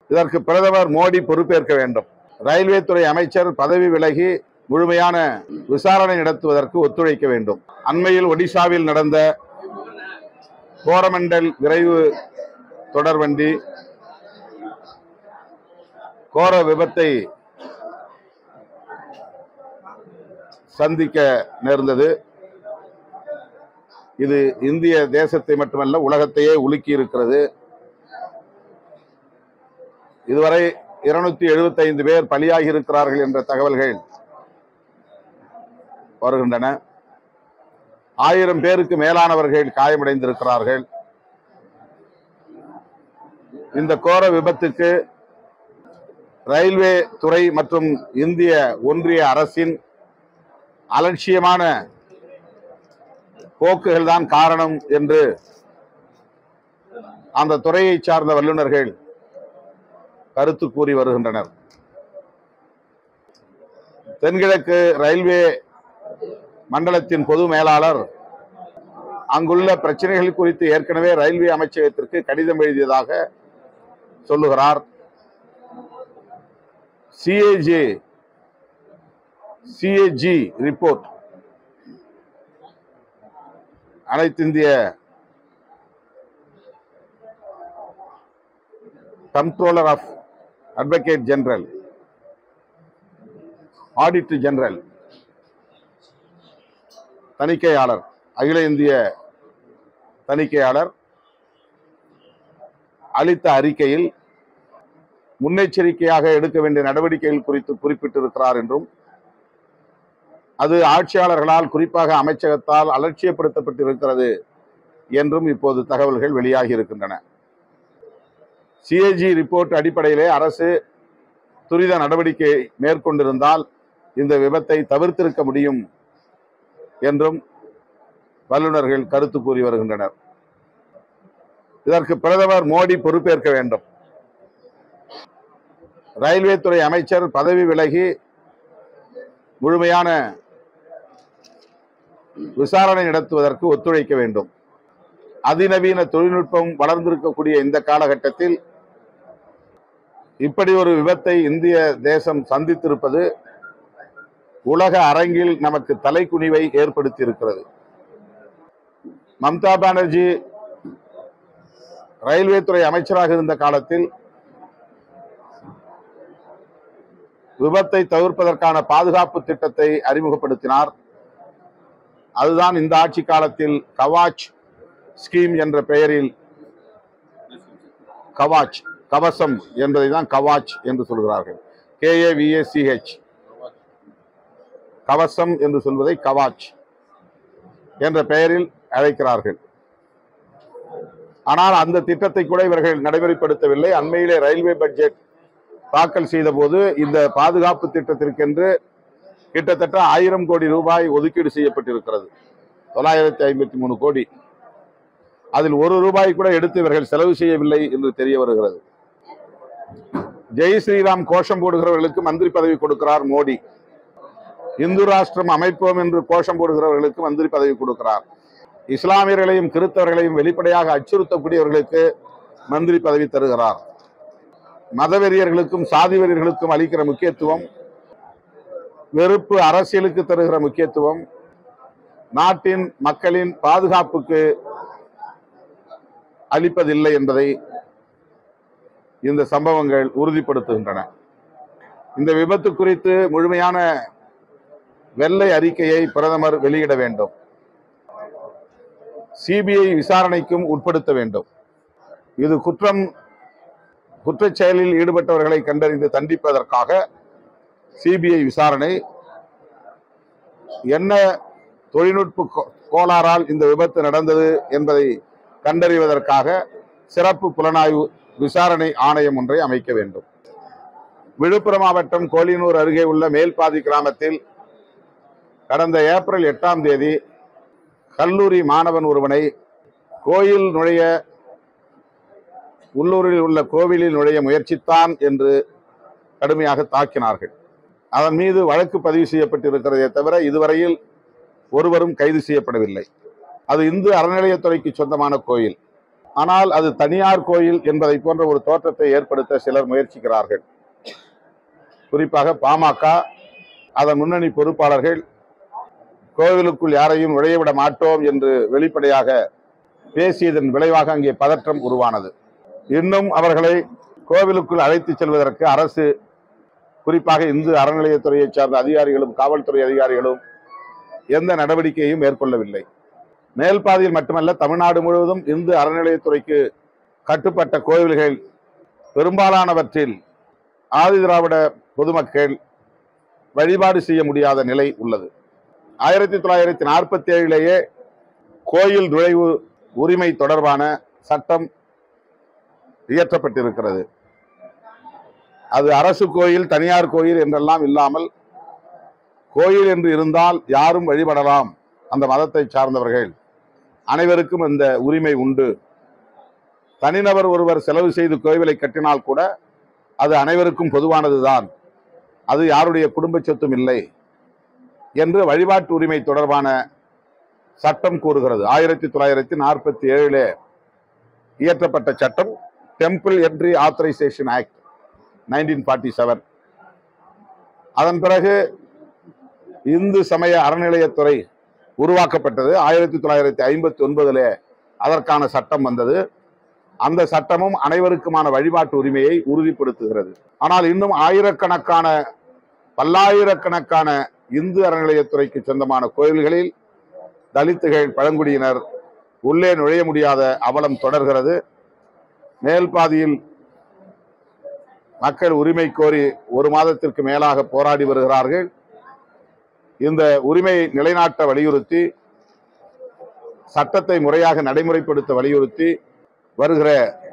இதற்கு பிரதமர் மோடி பொறுப்பேற்க வேண்டும் ரயில்வே துறை அமைச்சர் பதவி விலகி முழுமையான விசாரணை நடத்துவதற்கு ஒத்துழைக்க வேண்டும் அண்மையில் ஒடிசாவில் நடந்த கோரமண்டல் விரைவு தொடர்வண்டி கோர விபத்தை சந்திக்க நேர்ந்தது இது இந்திய தேசத்தை மட்டுமல்ல உலகத்தையே உலுக்கி இருக்கிறது இதுவரை இருநூத்தி எழுபத்தைந்து பேர் பலியாகி இருக்கிறார்கள் என்ற தகவல்கள் வருகின்றன ஆயிரம் பேருக்கு மேலானவர்கள் காயமடைந்திருக்கிறார்கள் இந்த கோர விபத்துக்கு ரயில்வே துறை மற்றும் இந்திய ஒன்றிய அரசின் அலட்சியமான போக்குகள் தான் காரணம் என்று அந்த துறையை சார்ந்த வல்லுநர்கள் கருத்து கூறி வருகின்றனர் தென்கிழக்கு ரயில்வே மண்டலத்தின் பொது மேலாளர் அங்குள்ள பிரச்சனைகள் குறித்து ஏற்கனவே ரயில்வே அமைச்சகத்திற்கு கடிதம் எழுதியதாக சொல்லுகிறார் சிஏஜி சிஏஜி ரிப்போர்ட் அனைத்திந்திய controller of advocate general auditor general தணிக்கையாளர் அகில இந்திய தணிக்கையாளர் அளித்த அறிக்கையில் முன்னெச்சரிக்கையாக எடுக்க வேண்டிய நடவடிக்கைகள் குறித்து குறிப்பிட்டிருக்கிறார் என்றும் அது ஆட்சியாளர்களால் குறிப்பாக அமைச்சகத்தால் அலட்சியப்படுத்தப்பட்டிருக்கிறது என்றும் இப்போது தகவல்கள் வெளியாகி இருக்கின்றன சிஏஜி ரிப்போர்ட் அடிப்படையிலே அரசு துரித நடவடிக்கை மேற்கொண்டிருந்தால் இந்த விபத்தை தவிர்த்திருக்க முடியும் என்றும் வல்லுநர்கள் கருத்து கூறி வருகின்றனர் இதற்கு பிரதமர் மோடி பொறுப்பேற்க வேண்டும் ரயில்வே துறை அமைச்சர் பதவி விலகி முழுமையான விசாரணை நடத்துவதற்கு ஒத்துழைக்க வேண்டும் அதிநவீன தொழில்நுட்பம் வளர்ந்திருக்கக்கூடிய இந்த காலகட்டத்தில் இப்படி ஒரு விபத்தை இந்திய தேசம் சந்தித்திருப்பது உலக அரங்கில் நமக்கு தலைக்குனிவை ஏற்படுத்தி இருக்கிறது மம்தா பானர்ஜி ரயில்வே துறை அமைச்சராக இருந்த காலத்தில் விபத்தை தவிர்ப்பதற்கான பாதுகாப்பு திட்டத்தை அறிமுகப்படுத்தினார் அதுதான் இந்த ஆட்சி காலத்தில் கவாச் ஸ்கீம் என்ற பெயரில் கவாச் கவசம் என்பதை தான் கவாச் என்று சொல்கிறார்கள் கேஏவிஏசிஹெச் கவசம் என்று சொல்வதை கவாச் என்ற பெயரில் அழைக்கிறார்கள் ஆனால் அந்த திட்டத்தை கூட இவர்கள் நடைமுறைப்படுத்தவில்லை அண்மையிலே ரயில்வே பட்ஜெட் தாக்கல் செய்த போது இந்த பாதுகாப்பு திட்டத்திற்கென்று கிட்டத்தட்ட ஆயிரம் கோடி ரூபாய் ஒதுக்கீடு செய்யப்பட்டிருக்கிறது தொள்ளாயிரத்தி ஐம்பத்தி மூணு கோடி அதில் ஒரு ரூபாய் கூட எடுத்து இவர்கள் செலவு செய்யவில்லை என்று தெரிய வருகிறது ஜெய் ஸ்ரீராம் கோஷம் போடுகிறவர்களுக்கு மந்திரி பதவி கொடுக்கிறார் மோடி இந்து ராஷ்டிரம் அமைப்போம் என்று கோஷம் போடுகிறவர்களுக்கு மந்திரி பதவி கொடுக்கிறார் இஸ்லாமியர்களையும் கிறிஸ்தவர்களையும் வெளிப்படையாக அச்சுறுத்தக்கூடியவர்களுக்கு மந்திரி பதவி தருகிறார் மதவெறியர்களுக்கும் சாதி வெறியர்களுக்கும் அளிக்கிற முக்கியத்துவம் வெறுப்பு அரசியலுக்கு தருகிற முக்கியத்துவம் நாட்டின் மக்களின் பாதுகாப்புக்கு அளிப்பதில்லை என்பதை இந்த சம்பவங்கள் உறுதிப்படுத்துகின்றன இந்த விபத்து குறித்து முழுமையான வெள்ளை அறிக்கையை பிரதமர் வெளியிட வேண்டும் சிபிஐ விசாரணைக்கும் உட்படுத்த வேண்டும் இது குற்றம் குற்றச் செயலில் ஈடுபட்டவர்களை கண்டறிந்து தண்டிப்பதற்காக சிபிஐ விசாரணை என்ன தொழில்நுட்ப கோ- கோளாறால் இந்த விபத்து நடந்தது என்பதை கண்டறிவதற்காக சிறப்பு புலனாய்வு விசாரணை ஆணையம் ஒன்றை அமைக்க வேண்டும் விழுப்புரம் மாவட்டம் கோலினூர் அருகே உள்ள மேல்பாதி கிராமத்தில் கடந்த ஏப்ரல் எட்டாம் தேதி கல்லூரி மாணவன் ஒருவனை கோயில் நுழைய உள்ளூரில் உள்ள கோவிலில் நுழைய முயற்சித்தான் என்று கடுமையாக தாக்கினார்கள் அதன் மீது வழக்கு பதிவு செய்யப்பட்டிருக்கிறதே தவிர இதுவரையில் ஒருவரும் கைது செய்யப்படவில்லை அது இந்து அறநிலையத்துறைக்கு சொந்தமான கோயில் ஆனால் அது தனியார் கோயில் என்பதை போன்ற ஒரு தோற்றத்தை ஏற்படுத்த சிலர் முயற்சிக்கிறார்கள் குறிப்பாக பாமக அதன் முன்னணி பொறுப்பாளர்கள் கோவிலுக்குள் யாரையும் நுழையவிட மாட்டோம் என்று வெளிப்படையாக பேசியதன் விளைவாக அங்கே பதற்றம் உருவானது இன்னும் அவர்களை கோவிலுக்குள் அழைத்து செல்வதற்கு அரசு குறிப்பாக இந்து அறநிலையத்துறையை சார்ந்த அதிகாரிகளும் காவல்துறை அதிகாரிகளும் எந்த நடவடிக்கையும் மேற்கொள்ளவில்லை மேல் பாதியில் மட்டுமல்ல தமிழ்நாடு முழுவதும் இந்து அறநிலையத்துறைக்கு கட்டுப்பட்ட கோவில்கள் பெரும்பாலானவற்றில் ஆதி திராவிட பொதுமக்கள் வழிபாடு செய்ய முடியாத நிலை உள்ளது ஆயிரத்தி தொள்ளாயிரத்தி நாற்பத்தி ஏழிலேயே கோயில் நுழைவு உரிமை தொடர்பான சட்டம் இயற்றப்பட்டிருக்கிறது அது அரசு கோயில் தனியார் கோயில் என்றெல்லாம் இல்லாமல் கோயில் என்று இருந்தால் யாரும் வழிபடலாம் அந்த மதத்தை சார்ந்தவர்கள் அனைவருக்கும் இந்த உரிமை உண்டு தனிநபர் ஒருவர் செலவு செய்து கோவிலை கட்டினால் கூட அது அனைவருக்கும் பொதுவானதுதான் அது யாருடைய குடும்ப சொத்தும் இல்லை என்று வழிபாட்டு உரிமை தொடர்பான சட்டம் கூறுகிறது ஆயிரத்தி தொள்ளாயிரத்தி நாற்பத்தி ஏழிலே இயற்றப்பட்ட சட்டம் temple entry authorisation act nineteen forty seven அதன் பிறகு இந்து சமய அறநிலையத்துறை உருவாக்கப்பட்டது ஆயிரத்தி தொள்ளாயிரத்தி ஐம்பத்தி ஒன்பதிலே அதற்கான சட்டம் வந்தது அந்த சட்டமும் அனைவருக்குமான வழிபாட்டு உரிமையை உறுதிப்படுத்துகிறது ஆனால் இன்னும் ஆயிரக்கணக்கான பல்லாயிரக்கணக்கான இந்து அறநிலையத்துறைக்கு சொந்தமான கோயில்களில் தலித்துகள் பழங்குடியினர் உள்ளே நுழைய முடியாத அவலம் தொடர்கிறது மேல் பாதியில் மக்கள் உரிமை கோரி ஒரு மாதத்திற்கு மேலாக போராடி வருகிறார்கள் இந்த உரிமையை நிலைநாட்ட வலியுறுத்தி சட்டத்தை முறையாக நடைமுறைப்படுத்த வலியுறுத்தி வருகிற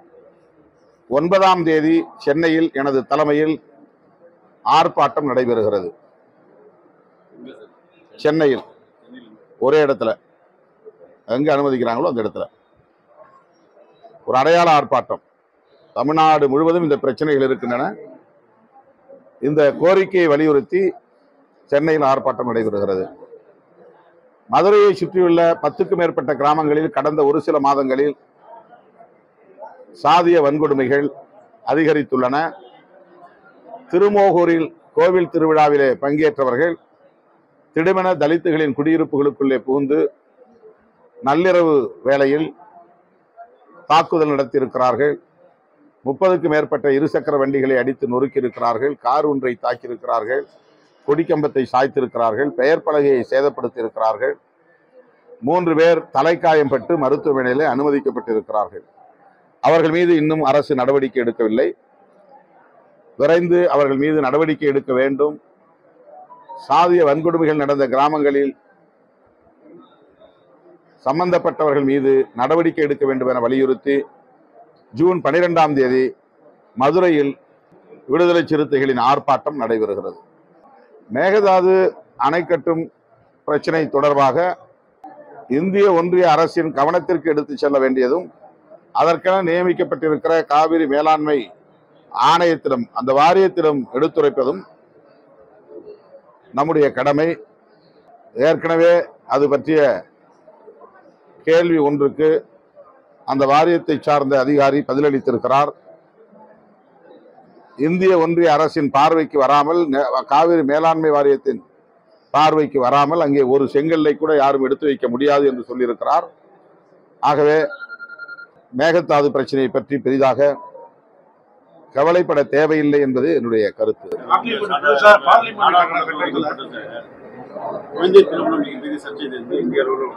ஒன்பதாம் தேதி சென்னையில் எனது தலைமையில் ஆர்ப்பாட்டம் நடைபெறுகிறது சென்னையில் ஒரே இடத்துல எங்க அனுமதிக்கிறாங்களோ அந்த இடத்துல ஒரு அடையாள ஆர்ப்பாட்டம் தமிழ்நாடு முழுவதும் இந்த பிரச்சனைகள் இருக்கின்றன இந்த கோரிக்கையை வலியுறுத்தி சென்னையில் ஆர்ப்பாட்டம் நடைபெறுகிறது மதுரையை சுற்றியுள்ள பத்துக்கும் மேற்பட்ட கிராமங்களில் கடந்த ஒரு சில மாதங்களில் சாதிய வன்கொடுமைகள் அதிகரித்துள்ளன திருமோகூரில் கோவில் திருவிழாவிலே பங்கேற்றவர்கள் திடுமென தலித்துகளின் குடியிருப்புகளுக்குள்ளே புகுந்து நள்ளிரவு வேளையில் தாக்குதல் நடத்தியிருக்கிறார்கள் முப்பதுக்கும் மேற்பட்ட இருசக்கர வண்டிகளை அடித்து நொறுக்கியிருக்கிறார்கள் கார் ஒன்றை தாக்கியிருக்கிறார்கள் கொடிக்கம்பத்தை சாய்த்திருக்கிறார்கள் பெயர் பலகையை சேதப்படுத்தியிருக்கிறார்கள் மூன்று பேர் தலைக்காயம் பட்டு மருத்துவமனையிலே அனுமதிக்கப்பட்டிருக்கிறார்கள் அவர்கள் மீது இன்னும் அரசு நடவடிக்கை எடுக்கவில்லை விரைந்து அவர்கள் மீது நடவடிக்கை எடுக்க வேண்டும் சாதிய வன்கொடுமைகள் நடந்த கிராமங்களில் சம்பந்தப்பட்டவர்கள் மீது நடவடிக்கை எடுக்க வேண்டும் என வலியுறுத்தி ஜூன் பனிரெண்டாம் தேதி மதுரையில் விடுதலை சிறுத்தைகளின் ஆர்ப்பாட்டம் நடைபெறுகிறது மேகதாது அணை கட்டும் பிரச்சனை தொடர்பாக இந்திய ஒன்றிய அரசின் கவனத்திற்கு எடுத்துச் செல்ல வேண்டியதும் அதற்கென நியமிக்கப்பட்டிருக்கிற காவிரி மேலாண்மை ஆணையத்திடம் அந்த வாரியத்திடம் எடுத்துரைப்பதும் நம்முடைய கடமை ஏற்கனவே அது பற்றிய கேள்வி ஒன்றுக்கு அந்த வாரியத்தை சார்ந்த அதிகாரி பதிலளித்திருக்கிறார் இந்திய ஒன்றிய அரசின் பார்வைக்கு வராமல் நெ- காவிரி மேலாண்மை வாரியத்தின் பார்வைக்கு வராமல் அங்கே ஒரு செங்கல்லை கூட யாரும் எடுத்து வைக்க முடியாது என்று சொல்லியிருக்கிறார் ஆகவே மேகதாது பிரச்சனையை பற்றி பெரிதாக கவலைப்பட தேவையில்லை என்பது என்னுடைய கருத்து பார்லிமெண்ட் புதுசா பார்லிமெண்ட் கட்டணத்தை குழந்தை திருமணம் இது சர்ச்சை இருந்து இந்திய அளவில்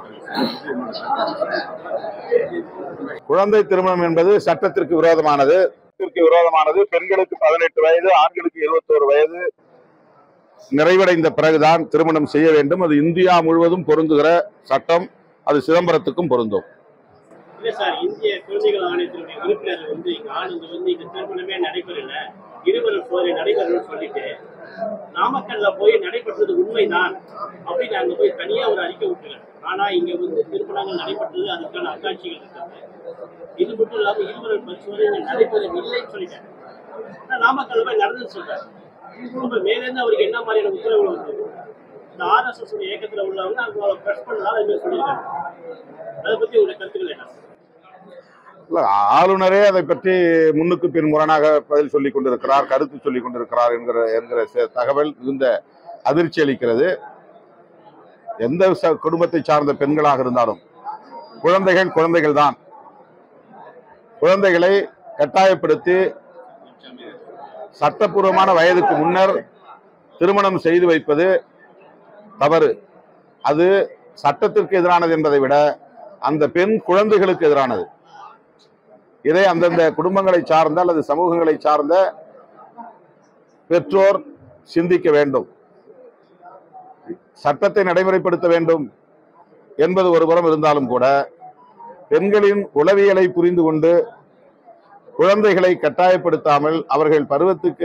குழந்தை திருமணம் என்பது சட்டத்திற்கு விரோதமானது சட்டத்திற்கு விரோதமானது பெண்களுக்கு பதினெட்டு வயது ஆண்களுக்கு இருபத்தோரு வயது நிறைவடைந்த பிறகுதான் திருமணம் செய்ய வேண்டும் அது இந்தியா முழுவதும் பொருந்துகிற சட்டம் அது சிதம்பரத்துக்கும் பொருந்தும் இல்ல சார் இந்திய குழந்தைகள் ஆணையத்தினுடைய உறுப்பினர் வந்து இங்க ஆளுங்க வந்து இங்க திருமணமே நடைபெறல இருவரும் சோதனை நடைபெறணும்னு சொல்லிட்டு நாமக்கல்ல போய் நடைபெற்றது உண்மைதான் அப்படின்னு அங்க போய் தனியா ஒரு அறிக்கை விட்டுருக்காங்க ஆனா இங்க வந்து திருமணங்கள் நடைபெற்றது அதுக்கான அத்தாட்சிகள் இருக்காங்க இது மட்டும் இல்லாம இருவரும் பரிசோதனை நடைபெறவில்லைன்னு சொல்லிட்டாங்க ஆனா நாமக்கல்ல போய் நடந்துன்னு சொல்றாங்க இப்ப மேலேருந்து அவருக்கு என்ன மாதிரியான உத்தரவுகள் வந்து இந்த ஆர்எஸ்எஸ் இயக்கத்துல உள்ளவங்க அவங்கள பிரஸ் பண்ணலாம் அது மாதிரி சொல்லியிருக்காங்க அதை பத்தி உங்களுடைய கருத்துக்கள் என்ன இல்ல, ஆளுநரே அதை பற்றி முன்னுக்கு பின் முரணாக பதில் சொல்லிக் கொண்டிருக்கிறார் கருத்து சொல்லிக் கொண்டிருக்கிறார் என்கிற என்கிற ச- தகவல் மிகுந்த அதிர்ச்சி அளிக்கிறது எந்த ச- குடும்பத்தை சார்ந்த பெண்களாக இருந்தாலும் குழந்தைகள் குழந்தைகள் தான் குழந்தைகளை கட்டாயப்படுத்தி சட்டப்பூர்வமான வயதுக்கு முன்னர் திருமணம் செய்து வைப்பது தவறு அது சட்டத்திற்கு எதிரானது என்பதை விட அந்த பெண் குழந்தைகளுக்கு எதிரானது இதை அந்தந்த குடும்பங்களை சார்ந்த அல்லது சமூகங்களை சார்ந்த பெற்றோர் சிந்திக்க வேண்டும் சட்டத்தை நடைமுறைப்படுத்த வேண்டும் என்பது ஒருபுறம் இருந்தாலும் கூட பெண்களின் உளவியலை புரிந்து கொண்டு குழந்தைகளை கட்டாயப்படுத்தாமல் அவர்கள் பருவத்துக்கு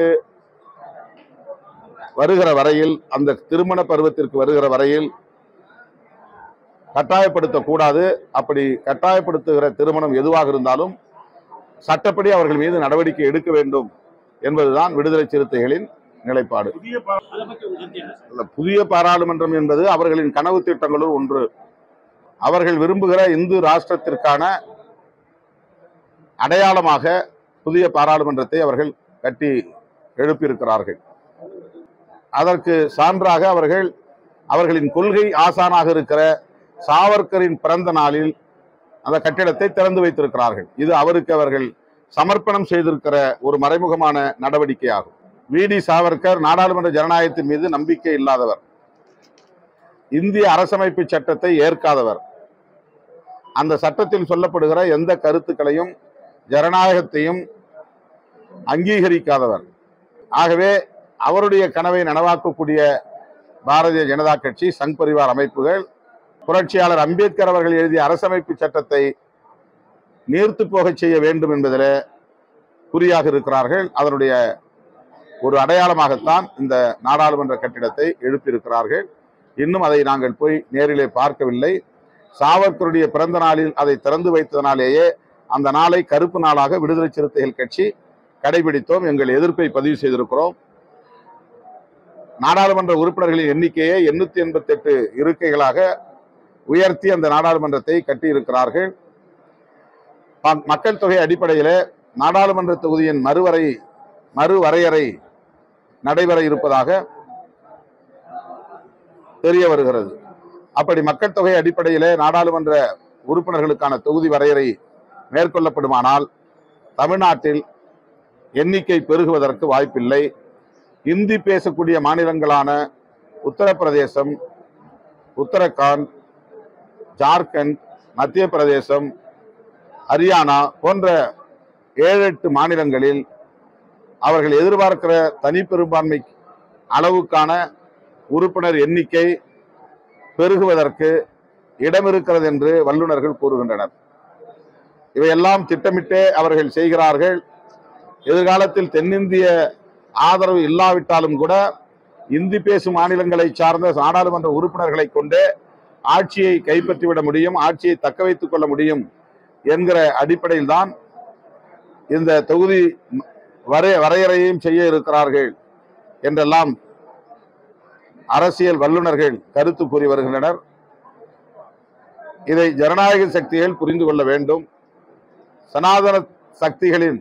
வருகிற வரையில் அந்த திருமண பருவத்திற்கு வருகிற வரையில் கட்டாயப்படுத்தக்கூடாது அப்படி கட்டாயப்படுத்துகிற திருமணம் எதுவாக இருந்தாலும் சட்டப்படி அவர்கள் மீது நடவடிக்கை எடுக்க வேண்டும் என்பதுதான் விடுதலை சிறுத்தைகளின் நிலைப்பாடு புதிய பா- அதை பத்தி உங்க கருத்து என்ன சார் இல்ல, புதிய பாராளுமன்றம் என்பது அவர்களின் கனவு திட்டங்களுள் ஒன்று அவர்கள் விரும்புகிற இந்து ராஷ்டிரத்திற்கான அடையாளமாக புதிய பாராளுமன்றத்தை அவர்கள் கட்டி எழுப்பியிருக்கிறார்கள் அதற்கு சான்றாக அவர்கள் அவர்களின் கொள்கை ஆசானாக இருக்கிற சாவர்கரின் பிறந்த நாளில் அந்த கட்டிடத்தை திறந்து வைத்திருக்கிறார்கள் இது அவருக்கு அவர்கள் சமர்ப்பணம் செய்திருக்கிற ஒரு மறைமுகமான நடவடிக்கையாகும் வி டி சாவர்கர் நாடாளுமன்ற ஜனநாயகத்தின் மீது நம்பிக்கை இல்லாதவர் இந்திய அரசமைப்பு சட்டத்தை ஏற்காதவர் அந்த சட்டத்தில் சொல்லப்படுகிற எந்த கருத்துக்களையும் ஜனநாயகத்தையும் அங்கீகரிக்காதவர் ஆகவே அவருடைய கனவை நனவாக்கக்கூடிய பாரதிய ஜனதா கட்சி சங் பரிவார் அமைப்புகள் புரட்சியாளர் அம்பேத்கர் அவர்கள் எழுதிய அரசமைப்பு சட்டத்தை நீர்த்து போகச் செய்ய வேண்டும் என்பதில் குறியாக இருக்கிறார்கள் அதனுடைய ஒரு அடையாளமாகத்தான் இந்த நாடாளுமன்ற கட்டிடத்தை எழுப்பியிருக்கிறார்கள் இன்னும் அதை நாங்கள் போய் நேரிலே பார்க்கவில்லை சாவர்கருடைய பிறந்த நாளில் அதை திறந்து வைத்ததனாலேயே அந்த நாளை கருப்பு நாளாக விடுதலை சிறுத்தைகள் கட்சி கடைபிடித்தோம் எங்கள் எதிர்ப்பை பதிவு செய்திருக்கிறோம் நாடாளுமன்ற உறுப்பினர்களின் எண்ணிக்கையை எண்ணூத்தி எண்பத்தி எட்டு இருக்கைகளாக உயர்த்தி அந்த நாடாளுமன்றத்தை கட்டியிருக்கிறார்கள் ம- மக்கள் தொகை அடிப்படையில் நாடாளுமன்ற தொகுதியின் மறுவரை மறுவரையறை நடைபெற இருப்பதாக தெரிய வருகிறது அப்படி மக்கள் தொகை அடிப்படையிலே நாடாளுமன்ற உறுப்பினர்களுக்கான தொகுதி வரையறை மேற்கொள்ளப்படுமானால் தமிழ்நாட்டில் எண்ணிக்கை பெருகுவதற்கு வாய்ப்பில்லை இந்தி பேசக்கூடிய மாநிலங்களான உத்தரப்பிரதேசம் உத்தரகாண்ட் ஜார்க்கண்ட் மத்திய பிரதேசம் ஹரியானா போன்ற ஏழு எட்டு மாநிலங்களில் அவர்கள் எதிர்பார்க்கிற தனிப்பெரும்பான்மை அளவுக்கான உறுப்பினர் எண்ணிக்கை பெருகுவதற்கு இடம் இருக்கிறது என்று வல்லுநர்கள் கூறுகின்றனர் இவையெல்லாம் திட்டமிட்டே அவர்கள் செய்கிறார்கள் எதிர்காலத்தில் தென்னிந்திய ஆதரவு இல்லாவிட்டாலும் கூட இந்தி பேசும் மாநிலங்களை சார்ந்த நாடாளுமன்ற உறுப்பினர்களை கொண்டே ஆட்சியை கைப்பற்றிவிட முடியும் ஆட்சியை தக்க வைத்துக் கொள்ள முடியும் என்கிற அடிப்படையில் தான் இந்த தொகுதி வரை வரையறையையும் செய்ய இருக்கிறார்கள் என்றெல்லாம் அரசியல் வல்லுநர்கள் கருத்து கூறி வருகின்றனர் இதை ஜனநாயக சக்திகள் புரிந்து கொள்ள வேண்டும் சனாதன சக்திகளின்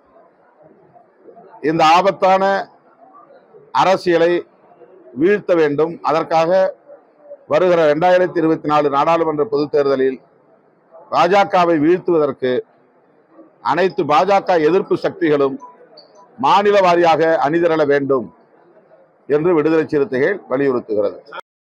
இந்த ஆபத்தான அரசியலை வீழ்த்த வேண்டும் அதற்காக வருகிற இரண்டாயிரத்தி இருபத்தி நாலு நாடாளுமன்ற பொதுத் தேர்தலில் பாஜகவை வீழ்த்துவதற்கு அனைத்து பாஜக எதிர்ப்பு சக்திகளும் மாநில வாரியாக அணிதிரள வேண்டும் என்று விடுதலை சிறுத்தைகள் வலியுறுத்துகிறது